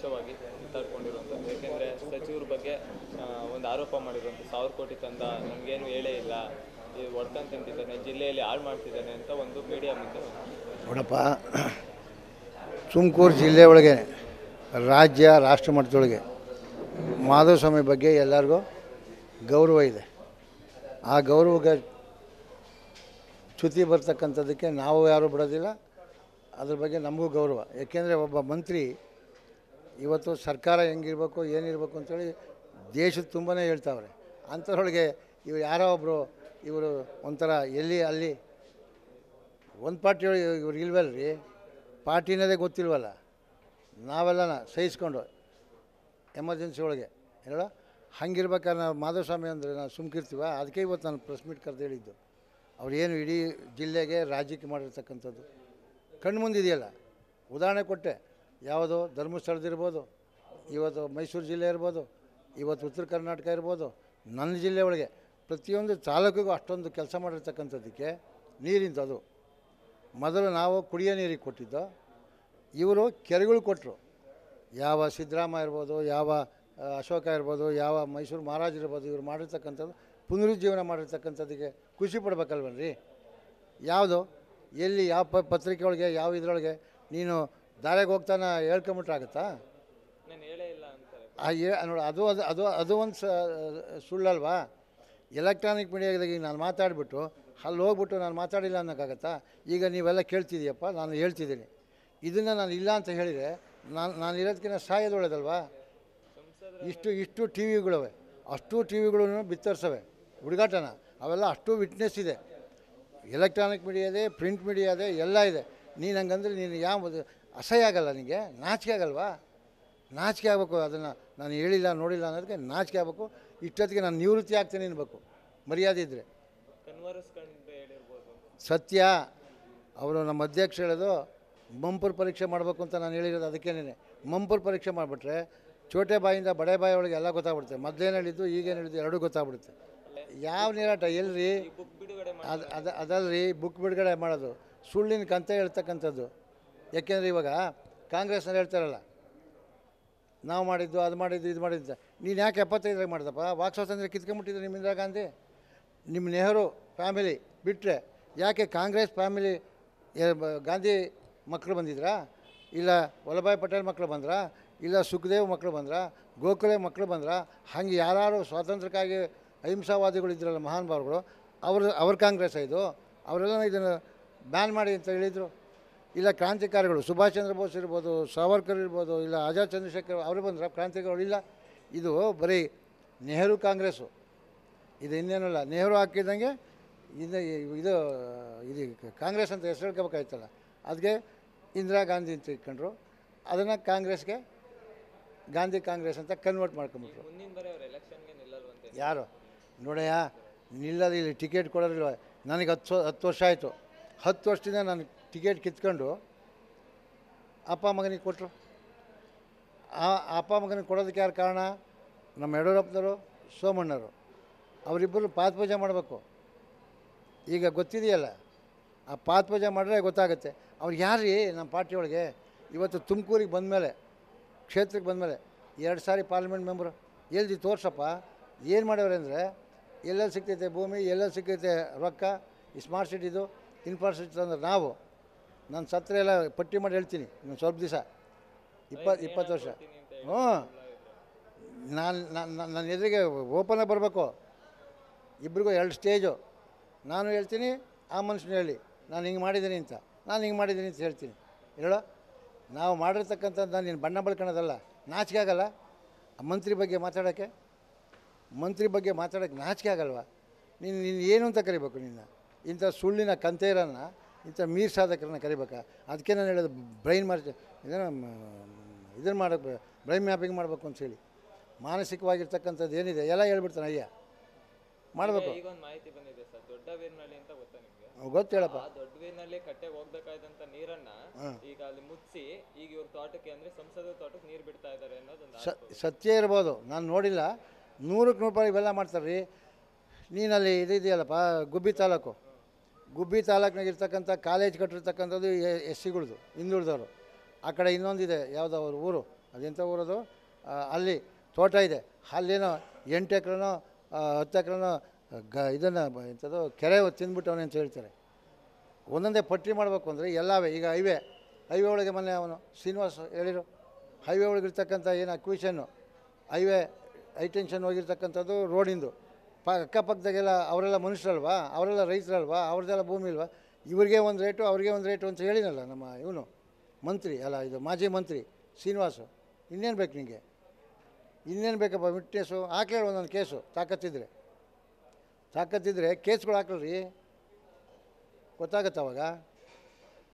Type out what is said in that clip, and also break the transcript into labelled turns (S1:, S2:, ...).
S1: ಪರೋಕ್ಷವಾಗಿ ಮಾತಾಡ್ಕೊಂಡಿರುವಂಥದ್ದು ಯಾಕೆಂದರೆ ಸಚಿವರ ಬಗ್ಗೆ ಆ, ಒಂದು ಆರೋಪ ಮಾಡಿರುವಂಥ ಸಾವಿರ ಕೋಟಿ ತಂದ ನಮಗೇನು ಹೇಳೇ ಇಲ್ಲ ಈ ಒಡ್ಕನ್ ತಿಂತಿದ್ದಾನೆ ಜಿಲ್ಲೆಯಲ್ಲಿ ಹಾಳು ಮಾಡ್ತಿದ್ದಾನೆ ಅಂತ ಒಂದು ಮೀಡಿಯಾ ಮುಂದೆ
S2: ನೋಡಪ್ಪ ತುಮಕೂರು ಜಿಲ್ಲೆ ಒಳಗೆ ರಾಜ್ಯ ರಾಷ್ಟ್ರ ಮಟ್ಟದೊಳಗೆ ಮಾಧವಸ್ವಾಮಿ ಬಗ್ಗೆ ಎಲ್ಲರಿಗೂ ಗೌರವ ಇದೆ ಆ ಗೌರವಕ್ಕೆ ಚ್ಯುತಿ ಬರ್ತಕ್ಕಂಥದ್ದಕ್ಕೆ ನಾವು ಯಾರೂ ಬಿಡೋದಿಲ್ಲ ಅದ್ರ ಬಗ್ಗೆ ನಮಗೂ ಗೌರವ ಏಕೆಂದರೆ ಒಬ್ಬ ಮಂತ್ರಿ ಇವತ್ತು ಸರ್ಕಾರ ಹೆಂಗಿರ್ಬೇಕು ಏನಿರಬೇಕು ಅಂತೇಳಿ ದೇಶದ ತುಂಬನೇ ಹೇಳ್ತಾವ್ರೆ ಅಂಥದ್ರೊಳಗೆ ಇವ್ರು ಯಾರೋ ಒಬ್ಬರು ಇವರು ಒಂಥರ ಎಲ್ಲಿ ಅಲ್ಲಿ ಒಂದು ಪಾರ್ಟಿ ಇವ್ರು ಇಲ್ವಲ್ಲ ರೀ ಪಾರ್ಟಿನದೇ ಗೊತ್ತಿಲ್ವಲ್ಲ ನಾವೆಲ್ಲ ಸಹಿಸ್ಕೊಂಡು ಎಮರ್ಜೆನ್ಸಿ ಒಳಗೆ ಹೇಳ ಹಂಗಿರ್ಬೇಕಾದ್ರೆ ನಾವು ಮಾಧವಸ್ವಾಮಿ ಅಂದರೆ ನಾವು ಸುಮ್ಕಿರ್ತೀವ ಅದಕ್ಕೆ ಇವತ್ತು ನಾನು ಪ್ರೆಸ್ ಮೀಟ್ ಕರೆದು ಹೇಳಿದ್ದು ಅವ್ರು ಏನು ಇಡೀ ಜಿಲ್ಲೆಗೆ ರಾಜ್ಯಕ್ಕೆ ಮಾಡಿರ್ತಕ್ಕಂಥದ್ದು ಕಣ್ಣು ಮುಂದಿದೆಯಲ್ಲ ಉದಾಹರಣೆ ಕೊಟ್ಟೆ ಯಾವುದೋ ಧರ್ಮಸ್ಥಳದಿರ್ಬೋದು ಇವತ್ತು ಮೈಸೂರು ಜಿಲ್ಲೆ ಇರ್ಬೋದು ಇವತ್ತು ಉತ್ತರ ಕರ್ನಾಟಕ ಇರ್ಬೋದು ನನ್ನ ಜಿಲ್ಲೆ ಒಳಗೆ ಪ್ರತಿಯೊಂದು ತಾಲೂಕಿಗೂ ಅಷ್ಟೊಂದು ಕೆಲಸ ಮಾಡಿರ್ತಕ್ಕಂಥದ್ದಕ್ಕೆ ನೀರಿಂದದು ಮೊದಲು ನಾವು ಕುಡಿಯೋ ನೀರಿಗೆ ಕೊಟ್ಟಿದ್ದು ಇವರು ಕೆರೆಗಳು ಕೊಟ್ಟರು ಯಾವ ಸಿದ್ದರಾಮ ಇರ್ಬೋದು ಯಾವ ಆ, ಅಶೋಕ ಇರ್ಬೋದು ಯಾವ ಮೈಸೂರು ಮಹಾರಾಜ್ ಇರ್ಬೋದು ಇವ್ರು ಮಾಡಿರ್ತಕ್ಕಂಥದ್ದು ಪುನರುಜ್ಜೀವನ ಮಾಡಿರ್ತಕ್ಕಂಥದ್ದಕ್ಕೆ ಖುಷಿ ಪಡ್ಬೇಕಲ್ವನ್ರಿ ಯಾವುದು ಎಲ್ಲಿ ಯಾವ ಪ ಪತ್ರಿಕೆ ಒಳಗೆ ಯಾವ ಇದರೊಳಗೆ ನೀನು ದಾರಿಗೆ ಹೋಗ್ತಾನ ಹೇಳ್ಕೊಂಬಿಟ್ರಾಗತ್ತಾ
S1: ನಾನು ಹೇಳೇ ಇಲ್ಲ ಅಂತಾರೆ
S2: ಆ ಏ ನೋಡಿ ಅದು ಅದು ಅದು ಅದು ಒಂದು ಸ ಸುಳ್ಳಲ್ವಾ ಎಲೆಕ್ಟ್ರಾನಿಕ್ ಮೀಡಿಯಾದಾಗ ಈಗ ನಾನು ಮಾತಾಡಿಬಿಟ್ಟು ಅಲ್ಲಿ ಹೋಗ್ಬಿಟ್ಟು ನಾನು ಮಾತಾಡಿಲ್ಲ ಅನ್ನೋಕ್ಕಾಗತ್ತಾ ಈಗ ನೀವೆಲ್ಲ ಕೇಳ್ತಿದ್ದೀಯಪ್ಪ ನಾನು ಹೇಳ್ತಿದ್ದೀನಿ ಇದನ್ನು ನಾನು ಇಲ್ಲ ಅಂತ ಹೇಳಿದರೆ ನಾನು ನಾನು ಇರೋದಕ್ಕಿಂತ ಸಾಯೋದು ಒಳ್ಳೇದಲ್ವಾ ಇಷ್ಟು ಇಷ್ಟು ಟಿ ವಿಗಳವೆ ಅಷ್ಟು ಟಿ ವಿಗಳನ್ನು ಬಿತ್ತರಿಸವೆ ಹುಡುಗಾಟನ ಅವೆಲ್ಲ ಅಷ್ಟು ವಿಟ್ನೆಸ್ ಇದೆ ಎಲೆಕ್ಟ್ರಾನಿಕ್ ಮೀಡಿಯಾ ಇದೆ ಪ್ರಿಂಟ್ ಮೀಡಿಯಾ ಇದೆ ಎಲ್ಲ ಇದೆ ನೀನು ಹಂಗಂದ್ರೆ ನೀನು ಯಾವ ಅಸಹ್ಯ ಆಗಲ್ಲ ನಿನಗೆ ನಾಚಿಕೆ ಆಗಲ್ವಾ ನಾಚಿಕೆ ಆಗಬೇಕು ಅದನ್ನು ನಾನು ಹೇಳಿಲ್ಲ ನೋಡಿಲ್ಲ ಅನ್ನೋದಕ್ಕೆ ನಾಚಿಕೆ ಆಗಬೇಕು ಇಷ್ಟೊತ್ತಿಗೆ ನಾನು ನಿವೃತ್ತಿ ಆಗ್ತೇನೆ ಅನ್ಬೇಕು ಮರ್ಯಾದೆ ಇದ್ದರೆ
S1: ಕನ್ವರ್ಸ್ಕೊಂಡು ಹೇಳಿರ್ಬೋದು
S2: ಸತ್ಯ ಅವರು ನಮ್ಮ ಅಧ್ಯಕ್ಷ ಹೇಳೋದು ಮಂಪರ್ ಪರೀಕ್ಷೆ ಮಾಡಬೇಕು ಅಂತ ನಾನು ಹೇಳಿರೋದು ಅದಕ್ಕೇನೆ ಮಂಪರ್ ಪರೀಕ್ಷೆ ಮಾಡಿಬಿಟ್ರೆ ಚೋಟೆ ಬಾಯಿಂದ ಬಡೆ ಬಾಯಿ ಒಳಗೆ ಎಲ್ಲ ಗೊತ್ತಾಗ್ಬಿಡುತ್ತೆ ಮೊದಲೇನು ಹೇಳಿದ್ದು ಈಗೇನು ಹೇಳಿದ್ದು ಎರಡೂ ಗೊತ್ತಾಗ್ಬಿಡುತ್ತೆ ಯಾವ ನೀರಾಟ ಎಲ್ರಿ
S1: ಬುಕ್ ಬಿಡುಗಡೆ ಮಾಡಿ
S2: ಅದು ಅದು ಅದಲ್ರಿ ಬುಕ್ ಬಿಡುಗಡೆ ಮಾಡೋದು ಸುಳ್ಳಿನ ಕಂತ ಹೇಳ್ತಕ್ಕಂಥದ್ದು ಯಾಕೆಂದರೆ ಇವಾಗ ಕಾಂಗ್ರೆಸ್ನವ್ರು ಹೇಳ್ತಾರಲ್ಲ ನಾವು ಮಾಡಿದ್ದು ಅದು ಮಾಡಿದ್ದು ಇದು ಮಾಡಿದ್ದು ನೀನು ಯಾಕೆ ಎಪ್ಪತ್ತೈದರಾಗ ಮಾಡಿದಪ್ಪ ವಾಕ್ ಸ್ವಾತಂತ್ರ್ಯ ಕಿತ್ಕೊಂಬಿಟ್ಟಿದ್ರು ನಿಮ್ಮ ಇಂದಿರಾ ಗಾಂಧಿ ನಿಮ್ಮ ನೆಹರು ಫ್ಯಾಮಿಲಿ ಬಿಟ್ಟರೆ ಯಾಕೆ ಕಾಂಗ್ರೆಸ್ ಫ್ಯಾಮಿಲಿ ಏ- ಬ- ಗಾಂಧಿ ಮಕ್ಕಳು ಬಂದಿದ್ರಾ ಇಲ್ಲ ವಲ್ಲಭಾಯ್ ಪಟೇಲ್ ಮಕ್ಕಳು ಬಂದ್ರಾ ಇಲ್ಲ ಸುಖದೇವ್ ಮಕ್ಕಳು ಬಂದ್ರಾ ಗೋಖಲೆ ಮಕ್ಕಳು ಬಂದ್ರಾ ಹಂಗೆ ಯಾರು ಸ್ವಾತಂತ್ರ್ಯಕ್ಕಾಗಿ ಅಹಿಂಸಾವಾದಿಗಳು ಇದ್ರಲ್ಲ ಮಹಾನುಭಾವರುಗಳು ಅವರು ಅವ್ರ ಕಾಂಗ್ರೆಸ್ ಇದು ಅವರೆಲ್ಲ ಇದನ್ನು ಬ್ಯಾನ್ ಮಾಡಿ ಅಂತ ಹೇಳಿದರು ಇಲ್ಲ ಕ್ರಾಂತಿಕಾರಿಗಳು ಸುಭಾಷ್ ಚಂದ್ರ ಬೋಸ್ ಇರ್ಬೋದು ಸಾವರ್ಕರ್ ಇರ್ಬೋದು ಇಲ್ಲ ಆಜಾದ್ ಚಂದ್ರಶೇಖರ್ ಅವರು ಬಂದ್ರೆ ಕ್ರಾಂತಿಕಾರಿಗಳು ಇಲ್ಲ ಇದು ಬರೀ ನೆಹರು ಕಾಂಗ್ರೆಸ್ಸು ಇದು ಇನ್ನೇನಲ್ಲ ನೆಹರು ಹಾಕಿದಂಗೆ ಇದು ಇದು ಇದು ಕಾಂಗ್ರೆಸ್ ಅಂತ ಹೆಸರು ಹೇಳ್ಕೋಬೇಕಾಯ್ತಲ್ಲ ಅದಕ್ಕೆ ಇಂದಿರಾ ಗಾಂಧಿ ಅಂತ ಇಟ್ಕೊಂಡ್ರು ಅದನ್ನು ಕಾಂಗ್ರೆಸ್ಗೆ ಗಾಂಧಿ ಕಾಂಗ್ರೆಸ್ ಅಂತ ಕನ್ವರ್ಟ್ ಮಾಡ್ಕೊಂಬಿಟ್ರು
S1: ಮುಂದಿನ ಬರೀ ಅವ್ರು ಎಲೆಕ್ಷನ್ಗೆ ನಿಲ್ಲಲ್ವಂತೆ
S2: ಯಾರು ನೋಡಯ್ಯ ನಿಲ್ಲದು ಇಲ್ಲಿ ಟಿಕೆಟ್ ಕೊಡೋದಿಲ್ವ ನನಗೆ ಹತ್ತು ಹತ್ತು ವರ್ಷ ಆಯಿತು ಹತ್ತು ವರ್ಷದಿಂದ ನಾನು ಟಿಕೆಟ್ ಕಿತ್ಕೊಂಡು ಅಪ್ಪ ಮಗನಿಗೆ ಕೊಟ್ಟರು ಆ ಅಪ್ಪ ಮಗನಿಗೆ ಕೊಡೋದಕ್ಕೆ ಯಾರು ಕಾರಣ ನಮ್ಮ ಯಡಿಯೂರಪ್ಪನವರು ಸೋಮಣ್ಣವರು ಅವರಿಬ್ಬರು ಪಾತ್ಪೂಜೆ ಮಾಡಬೇಕು ಈಗ ಗೊತ್ತಿದೆಯಲ್ಲ ಆ ಪಾತ್ಪೂಜೆ ಮಾಡಿದ್ರೆ ಗೊತ್ತಾಗುತ್ತೆ ಅವ್ರು ಯಾರು ರೀ ನಮ್ಮ ಪಾರ್ಟಿ ಒಳಗೆ ಇವತ್ತು ತುಮಕೂರಿಗೆ ಬಂದಮೇಲೆ ಕ್ಷೇತ್ರಕ್ಕೆ ಬಂದಮೇಲೆ ಎರಡು ಸಾರಿ ಪಾರ್ಲಿಮೆಂಟ್ ಮೆಂಬರು ಎಲ್ದಿ ತೋರ್ಸಪ್ಪ ಏನು ಮಾಡ್ಯವ್ರೆ ಅಂದರೆ ಎಲ್ಲೆಲ್ಲಿ ಸಿಗ್ತೈತೆ ಭೂಮಿ ಎಲ್ಲೆಲ್ಲಿ ಸಿಗ್ತೈತೆ ರೊಕ್ಕ ಈ ಸ್ಮಾರ್ಟ್ ಸಿಟಿದು ಇನ್ಫ್ರಾಸ್ಟ್ರಕ್ಚರ್ ಅಂದ್ರೆ ನಾವು ನಾನು ಸತ್ರ ಎಲ್ಲ ಪಟ್ಟಿ ಮಾಡಿ ಹೇಳ್ತೀನಿ ಇನ್ನು ಸ್ವಲ್ಪ ದಿವಸ ಇಪ್ಪತ್ತು ಇಪ್ಪತ್ತು ವರ್ಷ ಹ್ಞೂ ನಾನು ನನ್ನ ಎದುರಿಗೆ ಓಪನಾಗಿ ಬರಬೇಕು ಇಬ್ರಿಗೂ ಎರಡು ಸ್ಟೇಜು ನಾನು ಹೇಳ್ತೀನಿ ಆ ಮನುಷ್ಯನು ಹೇಳಿ ನಾನು ಹಿಂಗೆ ಮಾಡಿದ್ದೀನಿ ಅಂತ ನಾನು ಹಿಂಗೆ ಮಾಡಿದ್ದೀನಿ ಅಂತ ಹೇಳ್ತೀನಿ ಹೇಳೋ ನಾವು ಮಾಡಿರ್ತಕ್ಕಂಥದ್ದು ನಾನು ನೀನು ಬಣ್ಣ ಬಳ್ಕೊಳೋದಲ್ಲ ನಾಚಿಕೆ ಆಗಲ್ಲ ಆ ಮಂತ್ರಿ ಬಗ್ಗೆ ಮಾತಾಡೋಕ್ಕೆ ಮಂತ್ರಿ ಬಗ್ಗೆ ಮಾತಾಡೋಕ್ಕೆ ನಾಚಿಕೆ ಆಗಲ್ವಾ ನೀನು ನೀನು ಏನು ಅಂತ ಕರಿಬೇಕು ನಿನ್ನ ಇಂಥ ಸುಳ್ಳಿನ ಕಂತೇರನ್ನ ಇಂಥ ಮೀರ್ ಸಾಧಕರನ್ನ ಕರಿಬೇಕಾ ಅದಕ್ಕೆ ನಾನು ಹೇಳೋದು ಬ್ರೈನ್ ಮಾರ್ಚ್ ಇದನ್ನು ಇದನ್ನು ಮಾಡೋಕ್ಕೆ ಬ್ರೈನ್ ಮ್ಯಾಪಿಂಗ್ ಮಾಡಬೇಕು ಅಂತ ಹೇಳಿ ಮಾನಸಿಕವಾಗಿರ್ತಕ್ಕಂಥದ್ದು ಏನಿದೆ ಎಲ್ಲ ಹೇಳ್ಬಿಡ್ತಾನೆ ಅಯ್ಯ ಮಾಡಬೇಕು
S1: ಈಗ ಒಂದು ಮಾಹಿತಿ ಬಂದಿದೆ ಸರ್ ದೊಡ್ಡ ವೀರ್ನಳ್ಳಿ ಅಂತ ಗೊತ್ತಾ ನಿಮಗೆ
S2: ಗೊತ್ತು ಹೇಳಪ್ಪ
S1: ಆ ದೊಡ್ಡ ವೀರ್ನಲ್ಲಿ ಕಟ್ಟೆಗೆ ಹೋಗ್ಬೇಕಾದಂತ ನೀರನ್ನ ಈಗ ಅಲ್ಲಿ ಮುಚ್ಚಿ ಈಗ ಇವ್ರ ತೋಟಕ್ಕೆ ಅಂದ್ರೆ ಸಂಸದ ತೋಟಕ್ಕೆ ನೀರು ಬಿಡ್ತಾ ಇದ್ದಾರೆ ಅನ್ನೋದೊಂದು
S2: ಸ ಸತ್ಯ ಇರ್ಬೋದು ನಾನು ನೋಡಿಲ್ಲ ನೂರಕ್ಕೆ ನೂರು ರೂಪಾಯಿ ಇವೆಲ್ಲ ಮಾಡ್ತಾರೆ ರೀ ನೀನಲ್ಲಿ ಇದು ಇದೆಯಲ್ಲಪ್ಪ ಗುಬ್ಬಿ ತಾಲೂಕು ಗುಬ್ಬಿ ತಾಲೂಕಿನಾಗ ಇರ್ತಕ್ಕಂಥ ಕಾಲೇಜ್ ಕಟ್ಟಿರ್ತಕ್ಕಂಥದ್ದು ಎಸ್ ಸಿಗಳ್ದು ಹಿಂದುಳಿದವರು ಆ ಕಡೆ ಇನ್ನೊಂದಿದೆ ಯಾವುದೋ ಅವ್ರ ಊರು ಅದೆಂಥ ಊರದು ಆ, ಅಲ್ಲಿ ತೋಟ ಇದೆ ಅಲ್ಲೇನೋ ಎಂಟು ಎಕರೆನೋ ಹತ್ತು ಎಕರೆನೋ ಗ ಇದನ್ನು ಎಂಥದ್ದು ಕೆರೆ ತಿಂದ್ಬಿಟ್ಟವನೆ ಅಂತ ಹೇಳ್ತಾರೆ ಒಂದೊಂದೇ ಪಟ್ಟಿ ಮಾಡಬೇಕು ಅಂದರೆ ಎಲ್ಲವೇ ಈಗ ಹೈವೇ ಹೈವೇ ಒಳಗೆ ಮೊನ್ನೆ ಅವನು ಶ್ರೀನಿವಾಸ್ ಹೇಳಿರು ಹೈವೇ ಒಳಗಿರ್ತಕ್ಕಂಥ ಏನು ಅಕ್ವಿಷನ್ನು ಹೈವೇ ಹೈಟೆನ್ಷನ್ ಹೋಗಿರ್ತಕ್ಕಂಥದ್ದು ರೋಡಿಂದು ಪ ಅಕ್ಕಪಕ್ಕದಾಗೆಲ್ಲ ಅವರೆಲ್ಲ ಮನುಷ್ಯರಲ್ವಾ ಅವರೆಲ್ಲ ರೈತರಲ್ವಾ ಅವ್ರದ್ದೆಲ್ಲ ಭೂಮಿ ಇಲ್ವಾ ಇವ್ರಿಗೆ ಒಂದು ರೇಟು ಅವ್ರಿಗೆ ಒಂದು ರೇಟು ಅಂತ ಹೇಳಿನಲ್ಲ ನಮ್ಮ ಇವನು ಮಂತ್ರಿ ಅಲ್ಲ ಇದು ಮಾಜಿ ಮಂತ್ರಿ ಶ್ರೀನಿವಾಸು ಇನ್ನೇನು ಬೇಕು ನಿಮಗೆ ಇನ್ನೇನು ಬೇಕಪ್ಪ ವಿಟ್ನೆಸ್ಸು ಹಾಕ್ಲೇಳಿ ಒಂದೊಂದು ಕೇಸು ತಾಕತ್ತಿದ್ರೆ ತಾಕತ್ತಿದ್ರೆ ಕೇಸ್ಗಳು ಹಾಕಲ್ರಿ ಗೊತ್ತಾಗತ್ತೆ ಅವಾಗ